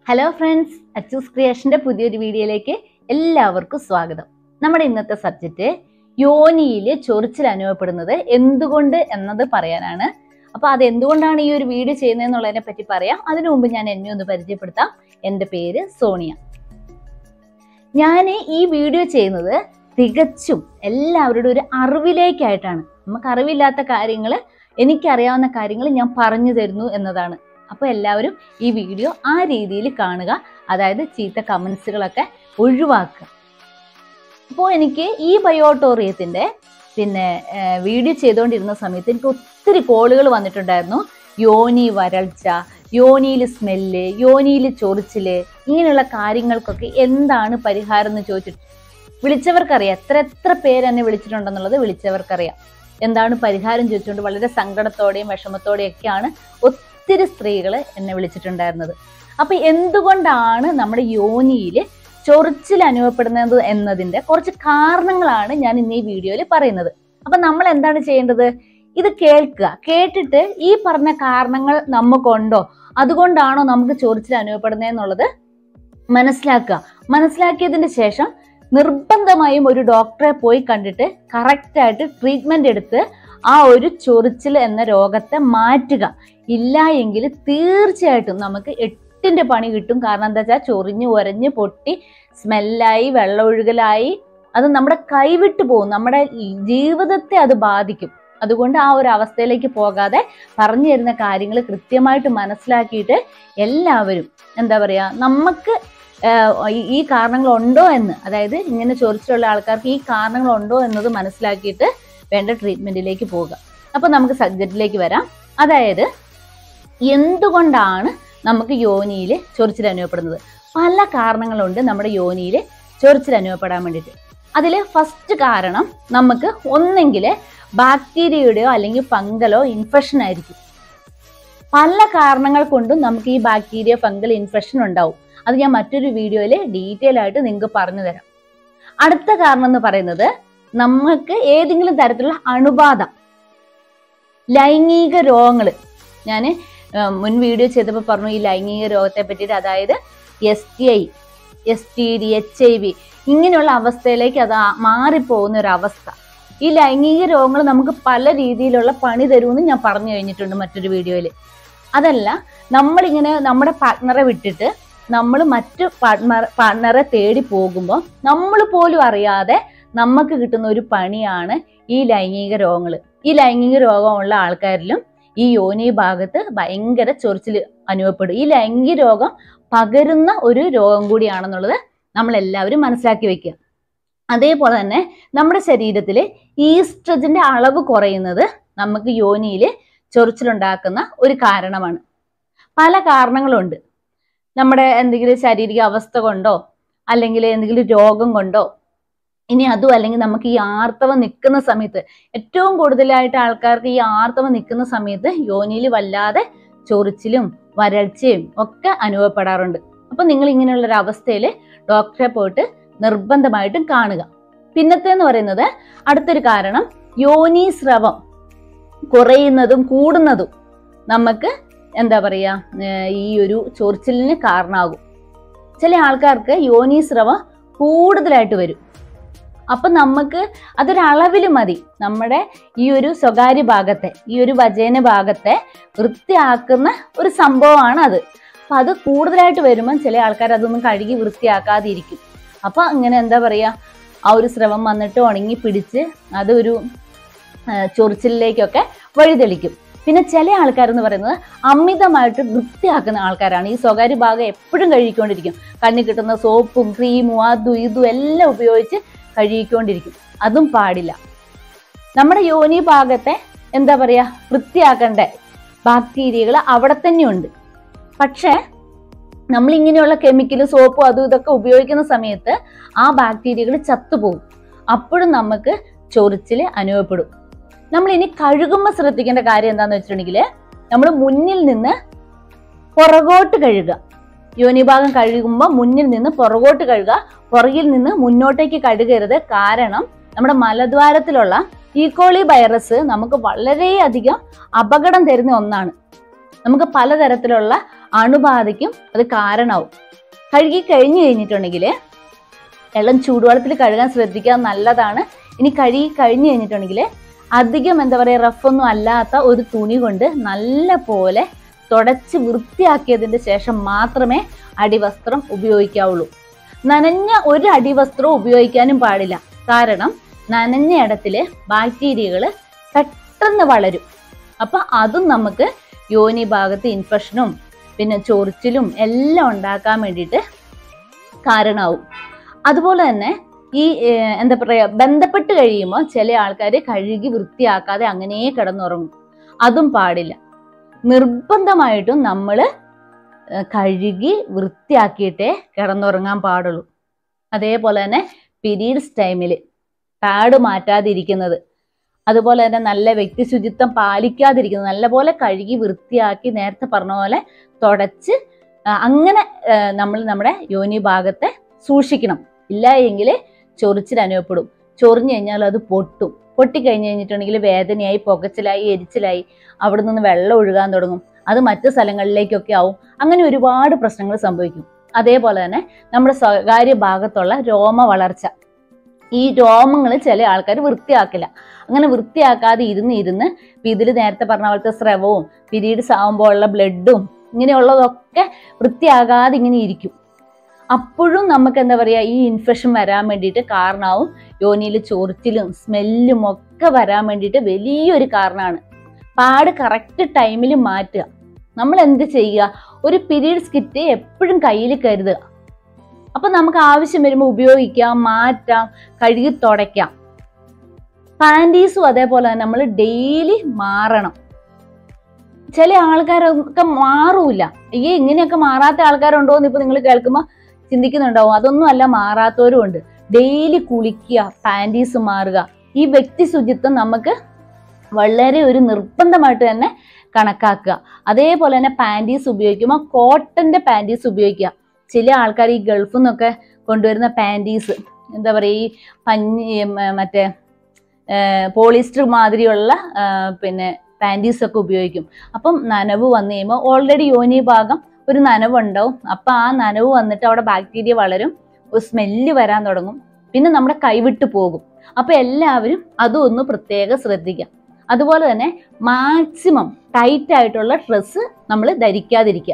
hello friends അച്ചൂസ് ക്രിയേഷന്റെ പുതിയൊരു വീഡിയോയിലേക്ക് എല്ലാവർക്കും സ്വാഗതം നമ്മുടെ ഇന്നത്തെ സബ്ജക്റ്റ് യോനിയിൽ ചൊറിച്ചിൽ അനുഭവപ്പെടുന്നത് എന്തുകൊണ്ട് എന്നത് പറയാനാണ് അപ്പൊ അത് എന്തുകൊണ്ടാണ് ഈ ഒരു വീഡിയോ ചെയ്യുന്നതെന്നുള്ളതിനെ പറ്റി പറയാം അതിനു മുമ്പ് ഞാൻ എന്നെ ഒന്ന് പരിചയപ്പെടുത്താം എൻ്റെ പേര് സോണിയ ഞാൻ ഈ വീഡിയോ ചെയ്യുന്നത് തികച്ചും എല്ലാവരുടെ ഒരു അറിവിലേക്കായിട്ടാണ് നമുക്ക് അറിവില്ലാത്ത കാര്യങ്ങൾ എനിക്കറിയാവുന്ന കാര്യങ്ങൾ ഞാൻ പറഞ്ഞു തരുന്നു എന്നതാണ് അപ്പോൾ എല്ലാവരും ഈ വീഡിയോ ആ രീതിയിൽ കാണുക അതായത് ചീത്ത കമൻസുകളൊക്കെ ഒഴിവാക്കുക അപ്പോൾ എനിക്ക് ഈ ബയോട്ടോറിയത്തിൻ്റെ പിന്നെ ഏഹ്, വീഡിയോ ചെയ്തുകൊണ്ടിരുന്ന സമയത്ത് എനിക്ക് ഒത്തിരി കോളുകൾ വന്നിട്ടുണ്ടായിരുന്നു യോനി വരൾച്ച യോനിയിൽ സ്മെല്ല് യോനിയിൽ ചൊറിച്ചില് ഇങ്ങനെയുള്ള കാര്യങ്ങൾക്കൊക്കെ എന്താണ് പരിഹാരം എന്ന് ചോദിച്ചിട്ട് വിളിച്ചവർക്കറിയാം എത്ര എത്ര പേര് എന്നെ വിളിച്ചിട്ടുണ്ടെന്നുള്ളത് വിളിച്ചവർക്കറിയാം എന്താണ് പരിഹാരം ചോദിച്ചുകൊണ്ട് വളരെ സങ്കടത്തോടെയും വിഷമത്തോടെയും ഒക്കെയാണ് ഒത്തിരി സ്ത്രീകൾ എന്നെ വിളിച്ചിട്ടുണ്ടായിരുന്നത് അപ്പൊ എന്തുകൊണ്ടാണ് നമ്മുടെ യോനിയിൽ ചൊറിച്ചിൽ അനുഭവപ്പെടുന്നത് എന്നതിന്റെ കുറച്ച് കാരണങ്ങളാണ് ഞാൻ ഇന്ന് ഈ വീഡിയോയിൽ പറയുന്നത് അപ്പൊ നമ്മൾ എന്താണ് ചെയ്യേണ്ടത് ഇത് കേൾക്കുക കേട്ടിട്ട് ഈ പറഞ്ഞ കാരണങ്ങൾ നമുക്കുണ്ടോ അതുകൊണ്ടാണോ നമുക്ക് ചൊറിച്ചിൽ അനുഭവപ്പെടുന്നത് എന്നുള്ളത് മനസ്സിലാക്കുക മനസ്സിലാക്കിയതിന് ശേഷം നിർബന്ധമായും ഒരു ഡോക്ടറെ പോയി കണ്ടിട്ട് കറക്റ്റായിട്ട് ട്രീറ്റ്മെന്റ് എടുത്ത് ആ ഒരു ചൊറിച്ചിൽ എന്ന രോഗത്തെ മാറ്റുക ഇല്ല എങ്കിൽ തീർച്ചയായിട്ടും നമുക്ക് എട്ടിന്റെ പണി കിട്ടും കാരണം എന്താ വെച്ചാൽ ചൊറിഞ്ഞ് ഉരഞ്ഞ് പൊട്ടി സ്മെല്ലായി വെള്ളമൊഴുകലായി അത് നമ്മുടെ കൈവിട്ടു പോകും നമ്മുടെ ജീവിതത്തെ അത് ബാധിക്കും അതുകൊണ്ട് ആ ഒരു അവസ്ഥയിലേക്ക് പോകാതെ പറഞ്ഞു തരുന്ന കാര്യങ്ങൾ കൃത്യമായിട്ട് മനസ്സിലാക്കിയിട്ട് എല്ലാവരും എന്താ പറയാ നമുക്ക് ആഹ്, ഈ- ഈ കാരണങ്ങൾ ഉണ്ടോ എന്ന് അതായത് ഇങ്ങനെ ചൊറിച്ചിലുള്ള ആൾക്കാർക്ക് ഈ കാരണങ്ങൾ ഉണ്ടോ എന്നത് മനസ്സിലാക്കിയിട്ട് വേണ്ട ട്രീറ്റ്മെന്റിലേക്ക് പോവുക അപ്പൊ നമുക്ക് സബ്ജക്റ്റിലേക്ക് വരാം അതായത് എന്തുകൊണ്ടാണ് നമുക്ക് യോനിയിൽ ചൊറിച്ചിൽ അനുഭവപ്പെടുന്നത് പല കാരണങ്ങളുണ്ട് നമ്മുടെ യോനിയിൽ ചൊറിച്ചിൽ അനുഭവപ്പെടാൻ വേണ്ടിയിട്ട് അതിൽ ഫസ്റ്റ് കാരണം നമുക്ക് ഒന്നെങ്കിൽ ബാക്ടീരിയയുടെയോ അല്ലെങ്കിൽ ഫംഗലോ ഇൻഫെക്ഷൻ ആയിരിക്കും പല കാരണങ്ങൾ കൊണ്ടും നമുക്ക് ഈ ബാക്ടീരിയ ഫംഗൽ ഇൻഫെക്ഷൻ ഉണ്ടാവും അത് ഞാൻ മറ്റൊരു വീഡിയോയിൽ ഡീറ്റെയിൽ ആയിട്ട് നിങ്ങൾക്ക് പറഞ്ഞു തരാം അടുത്ത കാരണം എന്ന് പറയുന്നത് നമുക്ക് ഏതെങ്കിലും തരത്തിലുള്ള അണുബാധ ലൈംഗിക രോഗങ്ങൾ ഞാൻ മുൻ വീഡിയോ ചെയ്തപ്പോൾ പറഞ്ഞു ഈ ലൈംഗിക രോഗത്തെ പറ്റിയിട്ട് അതായത് S T I S T D H I V ഇങ്ങനെയുള്ള അവസ്ഥയിലേക്ക് അത് ആ- മാറിപ്പോകുന്ന ഒരു അവസ്ഥ ഈ ലൈംഗിക രോഗങ്ങൾ നമുക്ക് പല രീതിയിലുള്ള പണി തരുമെന്ന് ഞാൻ പറഞ്ഞു കഴിഞ്ഞിട്ടുണ്ട് മറ്റൊരു വീഡിയോയിൽ അതല്ല നമ്മളിങ്ങനെ നമ്മുടെ പാർട്ട്ണറെ വിട്ടിട്ട് നമ്മൾ മറ്റു പാർട്ട്ണർ പാർട്ട്ണറെ തേടി പോകുമ്പോൾ നമ്മൾ പോലും അറിയാതെ നമുക്ക് കിട്ടുന്ന ഒരു പണിയാണ് ഈ ലൈംഗിക രോഗങ്ങൾ ഈ ലൈംഗിക രോഗമുള്ള ആൾക്കാരിലും ഈ യോനി ഭാഗത്ത് ഭയങ്കര ചൊറിച്ചിൽ അനുഭവപ്പെടും ഈ ലൈംഗിക രോഗം പകരുന്ന ഒരു രോഗം കൂടിയാണെന്നുള്ളത് നമ്മൾ എല്ലാവരും മനസ്സിലാക്കി വെക്കുക അതേപോലെ തന്നെ നമ്മുടെ ശരീരത്തിൽ ഈസ്ട്രജന്റെ അളവ് കുറയുന്നത് നമുക്ക് യോനിയിൽ ചൊറിച്ചിലുണ്ടാക്കുന്ന ഒരു കാരണമാണ് പല കാരണങ്ങളുണ്ട് നമ്മുടെ എന്തെങ്കിലും ശാരീരിക അവസ്ഥ കൊണ്ടോ അല്ലെങ്കിൽ എന്തെങ്കിലും രോഗം കൊണ്ടോ ഇനി അതും അല്ലെങ്കിൽ നമുക്ക് ഈ ആർത്തവം നിൽക്കുന്ന സമയത്ത് ഏറ്റവും കൂടുതലായിട്ട് ആൾക്കാർക്ക് ഈ ആർത്തവം നിൽക്കുന്ന സമയത്ത് യോനിയിൽ വല്ലാതെ ചൊറിച്ചിലും വരൾച്ചയും ഒക്കെ അനുഭവപ്പെടാറുണ്ട് അപ്പൊ നിങ്ങൾ ഇങ്ങനെയുള്ള ഒരു അവസ്ഥയിൽ ഡോക്ടറെ പോയിട്ട് നിർബന്ധമായിട്ടും കാണുക പിന്നത്തെ എന്ന് പറയുന്നത് അടുത്തൊരു കാരണം യോനി സ്രവം കുറയുന്നതും കൂടുന്നതും നമുക്ക് എന്താ പറയാ ഏർ ഈ ഒരു ചൊറിച്ചിലിന് കാരണമാകും ചില ആൾക്കാർക്ക് യോനി സ്രവം കൂടുതലായിട്ട് വരും അപ്പൊ നമുക്ക് അതൊരളവിൽ മതി നമ്മുടെ ഈ ഒരു സ്വകാര്യ ഭാഗത്തെ ഈ ഒരു വചന ഭാഗത്തെ വൃത്തിയാക്കുന്ന ഒരു സംഭവമാണ് അത് അപ്പൊ അത് കൂടുതലായിട്ട് വരുമ്പോൾ ചില ആൾക്കാർ അതൊന്നും കഴുകി വൃത്തിയാക്കാതെ ഇരിക്കും അപ്പൊ അങ്ങനെ എന്താ പറയാ ആ ഒരു സ്രവം വന്നിട്ട് ഉണങ്ങി പിടിച്ച് അതൊരു ആ, ചൊറിച്ചിലിലേക്കൊക്കെ വഴിതെളിക്കും പിന്നെ ചില ആൾക്കാരെന്ന് പറയുന്നത് അമിതമായിട്ട് വൃത്തിയാക്കുന്ന ആൾക്കാരാണ് ഈ സ്വകാര്യ ഭാഗം എപ്പോഴും കഴുകിക്കൊണ്ടിരിക്കും കണ്ണിൽ കിട്ടുന്ന സോപ്പും ക്രീമും അതും ഇതും എല്ലാം ഉപയോഗിച്ച് കഴുകിക്കൊണ്ടിരിക്കും അതും പാടില്ല നമ്മുടെ യോനി ഭാഗത്തെ എന്താ പറയാ വൃത്തിയാക്കേണ്ട ബാക്ടീരിയകൾ അവിടെ തന്നെയുണ്ട് പക്ഷേ നമ്മൾ ഇങ്ങനെയുള്ള കെമിക്കൽ സോപ്പും അതും ഇതൊക്കെ ഉപയോഗിക്കുന്ന സമയത്ത് ആ ബാക്ടീരിയകൾ ചത്തുപോകും അപ്പോഴും നമുക്ക് ചൊറിച്ചിൽ അനുഭവപ്പെടും നമ്മൾ ഇനി കഴുകുമ്പോൾ ശ്രദ്ധിക്കേണ്ട കാര്യം എന്താന്ന് വെച്ചിട്ടുണ്ടെങ്കിൽ നമ്മൾ മുന്നിൽ നിന്ന് പുറകോട്ട് കഴുകുക യോനിഭാഗം കഴുകുമ്പോൾ മുന്നിൽ നിന്ന് പുറകോട്ട് കഴുകുക പുറകിൽ നിന്ന് മുന്നോട്ടേക്ക് കഴുകരുത് കാരണം നമ്മുടെ മലദ്വാരത്തിലുള്ള ഈക്കോളി വൈറസ് നമുക്ക് വളരെയധികം അപകടം തരുന്ന ഒന്നാണ് നമുക്ക് പലതരത്തിലുള്ള അണുബാധയ്ക്കും അത് കാരണമാവും കഴുകി കഴിഞ്ഞു കഴിഞ്ഞിട്ടുണ്ടെങ്കിൽ വെള്ളം ചൂടുവെള്ളത്തിൽ കഴുകാൻ ശ്രദ്ധിക്കുക നല്ലതാണ് ഇനി കഴുകി കഴിഞ്ഞു കഴിഞ്ഞിട്ടുണ്ടെങ്കിൽ അധികം എന്താ പറയുക റഫൊന്നും അല്ലാത്ത ഒരു തുണി കൊണ്ട് നല്ല പോലെ തുടച്ച് വൃത്തിയാക്കിയതിന് ശേഷം മാത്രമേ അടിവസ്ത്രം ഉപയോഗിക്കാവുള്ളൂ നനഞ്ഞ ഒരു അടിവസ്ത്രവും ഉപയോഗിക്കാനും പാടില്ല കാരണം നനഞ്ഞ ഇടത്തില് ബാക്ടീരിയകൾ പെട്ടെന്ന് വളരും അപ്പൊ അതും നമുക്ക് യോനി ഭാഗത്ത് ഇൻഫെക്ഷനും പിന്നെ ചൊറിച്ചിലും എല്ലാം ഉണ്ടാക്കാൻ വേണ്ടിയിട്ട് കാരണമാവും അതുപോലെ തന്നെ ഈ ഏഹ്, എന്താ പറയാ ബന്ധപ്പെട്ട് കഴിയുമ്പോൾ ചില ആൾക്കാർ കഴുകി വൃത്തിയാക്കാതെ അങ്ങനെ കിടന്നുറങ്ങും അതും പാടില്ല നിർബന്ധമായിട്ടും നമ്മൾ കഴുകി വൃത്തിയാക്കിയിട്ടേ കിടന്നുറങ്ങാൻ പാടുള്ളൂ അതേപോലെ തന്നെ പീരീഡ്സ് ടൈമിൽ പാഡ് മാറ്റാതിരിക്കുന്നത് അതുപോലെ തന്നെ നല്ല വ്യക്തി ശുചിത്വം പാലിക്കാതിരിക്കുന്നത് നല്ലപോലെ കഴുകി വൃത്തിയാക്കി നേരത്തെ പറഞ്ഞ പോലെ തുടച്ച് ആ, അങ്ങനെ നമ്മൾ നമ്മുടെ യോനി ഭാഗത്തെ സൂക്ഷിക്കണം ഇല്ല എങ്കിൽ ചൊറിച്ചിൽ അനുഭവപ്പെടും ചൊറിഞ്ഞു കഴിഞ്ഞാൽ അത് പൊട്ടും പൊട്ടിക്കഴിഞ്ഞ് കഴിഞ്ഞിട്ടുണ്ടെങ്കിൽ വേദനയായി പുകച്ചിലായി എരിച്ചിലായി അവിടെ നിന്ന് വെള്ളം ഒഴുകാൻ തുടങ്ങും അത് മറ്റു സ്ഥലങ്ങളിലേക്കൊക്കെ ആവും അങ്ങനെ ഒരുപാട് പ്രശ്നങ്ങൾ സംഭവിക്കും അതേപോലെ തന്നെ നമ്മുടെ സ്വകാര്യ ഭാഗത്തുള്ള രോമ വളർച്ച ഈ രോമങ്ങൾ ചില ആൾക്കാർ വൃത്തിയാക്കില്ല അങ്ങനെ വൃത്തിയാക്കാതെ ഇരുന്ന് ഇരുന്ന് ഇതിൽ നേരത്തെ പറഞ്ഞ പോലത്തെ സ്രവവും പീരീഡ്സ് ആകുമ്പോൾ ഉള്ള ബ്ലഡും ഇങ്ങനെയുള്ളതൊക്കെ വൃത്തിയാകാതെ ഇങ്ങനെ ഇരിക്കും അപ്പോഴും നമുക്ക് എന്താ പറയുക ഈ ഇൻഫെക്ഷൻ വരാൻ വേണ്ടിയിട്ട് കാരണമാവും യോനിയിൽ ചൊറിച്ചിലും സ്മെല്ലും ഒക്കെ വരാൻ വേണ്ടിയിട്ട് വലിയൊരു കാരണമാണ് പാട് കറക്റ്റ് ടൈമിൽ മാറ്റുക നമ്മൾ എന്ത് ചെയ്യുക ഒരു പീരീഡ്സ് കിറ്റ് എപ്പോഴും കയ്യിൽ കരുതുക അപ്പൊ നമുക്ക് ആവശ്യം വരുമ്പോൾ ഉപയോഗിക്കാം മാറ്റാം കഴുകി തുടയ്ക്കാം പാൻറ്റീസും അതേപോലെ തന്നെ നമ്മൾ ഡെയിലി മാറണം ചില ആൾക്കാരൊക്കെ മാറൂല ഈ ഇങ്ങനെയൊക്കെ മാറാത്ത ആൾക്കാരുണ്ടോ എന്ന് ഇപ്പൊ നിങ്ങൾ കേൾക്കുമ്പോൾ ചിന്തിക്കുന്നുണ്ടാവും അതൊന്നും അല്ല മാറാത്തവരും ഉണ്ട് ഡെയിലി കുളിക്കുക പാൻറ്റീസ് മാറുക ഈ വ്യക്തി ശുചിത്വം നമുക്ക് വളരെ ഒരു നിർബന്ധമായിട്ട് തന്നെ കണക്കാക്കുക അതേപോലെ തന്നെ പാൻറ്റീസ് ഉപയോഗിക്കുമ്പോൾ കോട്ടന്റെ പാൻറ്റീസ് ഉപയോഗിക്കുക ചില ആൾക്കാർ ഈ ഗൾഫിൽ നിന്നൊക്കെ കൊണ്ടുവരുന്ന പാൻറ്റീസ് എന്താ പറയുക ഈ പഞ്ഞി മ- മറ്റേ പോളിസ്റ്റർ മാതിരിയുള്ള ആ, പിന്നെ പാൻറ്റീസ് ഒക്കെ ഉപയോഗിക്കും അപ്പം നനവ് വന്നു കഴിയുമ്പോൾ ഓൾറെഡി യോനി ഭാഗം ഒരു നനവുണ്ടാവും അപ്പം ആ നനവ് വന്നിട്ട് അവിടെ ബാക്ടീരിയ വളരും ഒരു സ്മെല്ല് വരാൻ തുടങ്ങും പിന്നെ നമ്മുടെ കൈവിട്ട് പോകും അപ്പം എല്ലാവരും അതും ഒന്ന് പ്രത്യേകം ശ്രദ്ധിക്കാം അതുപോലെ തന്നെ മാക്സിമം ടൈറ്റ് ആയിട്ടുള്ള ഡ്രസ്സ് നമ്മൾ ധരിക്കാതിരിക്കുക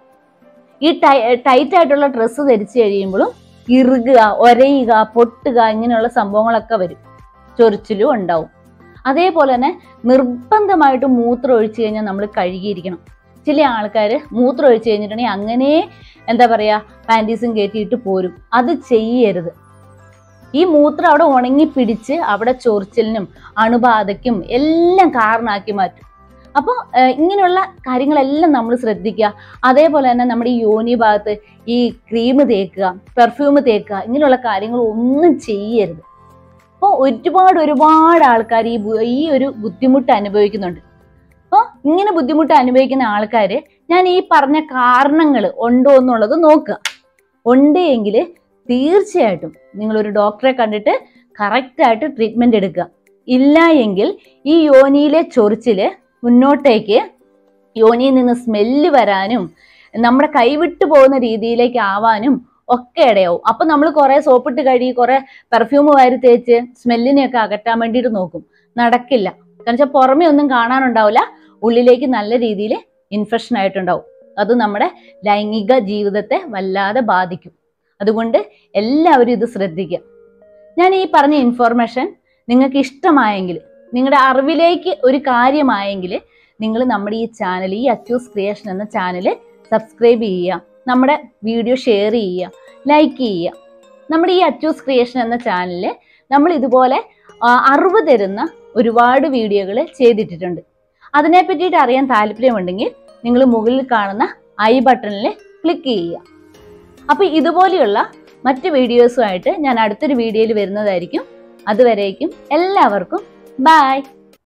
ഈ ടൈ ടൈറ്റ് ആയിട്ടുള്ള ഡ്രസ്സ് ധരിച്ചു കഴിയുമ്പോഴും ഇറുകുക ഒരയുക പൊട്ടുക ഇങ്ങനെയുള്ള സംഭവങ്ങളൊക്കെ വരും ചൊറിച്ചിലും ഉണ്ടാവും അതേപോലെ തന്നെ നിർബന്ധമായിട്ട് മൂത്രം ഒഴിച്ചു കഴിഞ്ഞാൽ നമ്മൾ കഴുകിയിരിക്കണം ചില ആൾക്കാർ മൂത്രം ഒഴിച്ചു കഴിഞ്ഞിട്ടുണ്ടെങ്കിൽ അങ്ങനെ എന്താ പറയുക പാൻറ്റീസും കയറ്റിയിട്ട് പോരും അത് ചെയ്യരുത് ഈ മൂത്രം അവിടെ ഉണങ്ങി പിടിച്ച് അവിടെ ചൊറിച്ചിലിനും അണുബാധയ്ക്കും എല്ലാം കാരണമാക്കി മാറ്റും അപ്പോൾ ഇങ്ങനെയുള്ള കാര്യങ്ങളെല്ലാം നമ്മൾ ശ്രദ്ധിക്കുക അതേപോലെ തന്നെ നമ്മുടെ ഈ യോനി ഭാഗത്ത് ഈ ക്രീം തേക്കുക പെർഫ്യൂം തേക്കുക ഇങ്ങനെയുള്ള കാര്യങ്ങൾ ഒന്നും ചെയ്യരുത് അപ്പോൾ ഒരുപാട് ഒരുപാട് ആൾക്കാർ ഈ ബു- ഈ ഒരു ബുദ്ധിമുട്ട് അനുഭവിക്കുന്നുണ്ട് അപ്പോൾ ഇങ്ങനെ ബുദ്ധിമുട്ട് അനുഭവിക്കുന്ന ആൾക്കാർ ഞാൻ ഈ പറഞ്ഞ കാരണങ്ങൾ ഉണ്ടോ എന്നുള്ളത് നോക്കുക ഉണ്ട് എങ്കിൽ തീർച്ചയായിട്ടും നിങ്ങൾ ഒരു ഡോക്ടറെ കണ്ടിട്ട് കറക്റ്റായിട്ട് ട്രീറ്റ്മെന്റ് എടുക്കുക ഇല്ല എങ്കിൽ ഈ യോനിയിലെ ചൊറിച്ചില് മുന്നോട്ടേക്ക് യോനിയിൽ നിന്ന് സ്മെല്ല് വരാനും നമ്മുടെ കൈവിട്ടു പോകുന്ന രീതിയിലേക്ക് ആവാനും ഒക്കെ ഇടയാവും അപ്പൊ നമ്മൾ കുറെ സോപ്പിട്ട് കഴുകി കുറെ പെർഫ്യൂം വാരി തേച്ച് സ്മെല്ലിനെയൊക്കെ അകറ്റാൻ വേണ്ടിയിട്ട് നോക്കും നടക്കില്ല കാരണം വെച്ചാൽ പുറമെ ഒന്നും കാണാനുണ്ടാവില്ല ഉള്ളിലേക്ക് നല്ല രീതിയിൽ ഇൻഫെക്ഷൻ ആയിട്ടുണ്ടാവും അത് നമ്മുടെ ലൈംഗിക ജീവിതത്തെ വല്ലാതെ ബാധിക്കും അതുകൊണ്ട് എല്ലാവരും ഇത് ശ്രദ്ധിക്കുക ഞാൻ ഈ പറഞ്ഞ ഇൻഫോർമേഷൻ നിങ്ങൾക്ക് ഇഷ്ടമായെങ്കിൽ നിങ്ങളുടെ അറിവിലേക്ക് ഒരു കാര്യമായെങ്കിൽ നിങ്ങൾ നമ്മുടെ ഈ ചാനൽ ഈ അച്ചൂസ് ക്രിയേഷൻ എന്ന ചാനൽ സബ്സ്ക്രൈബ് ചെയ്യുക നമ്മുടെ വീഡിയോ ഷെയർ ചെയ്യുക ലൈക്ക് ചെയ്യുക നമ്മുടെ ഈ അച്ചൂസ് ക്രിയേഷൻ എന്ന ചാനലിൽ നമ്മൾ ഇതുപോലെ ആ, അറിവ് തരുന്ന ഒരുപാട് വീഡിയോകൾ ചെയ്തിട്ടിട്ടുണ്ട് അതിനെ പറ്റിയിട്ട് അറിയാൻ താല്പര്യമുണ്ടെങ്കിൽ നിങ്ങൾ മുകളിൽ കാണുന്ന ഐ ബട്ടണിൽ ക്ലിക്ക് ചെയ്യുക അപ്പോൾ ഇതുപോലെയുള്ള മറ്റ് വീഡിയോസുമായിട്ട് ഞാൻ അടുത്തൊരു വീഡിയോയിൽ വരുന്നതായിരിക്കും അതുവരേക്കും എല്ലാവർക്കും ബായ്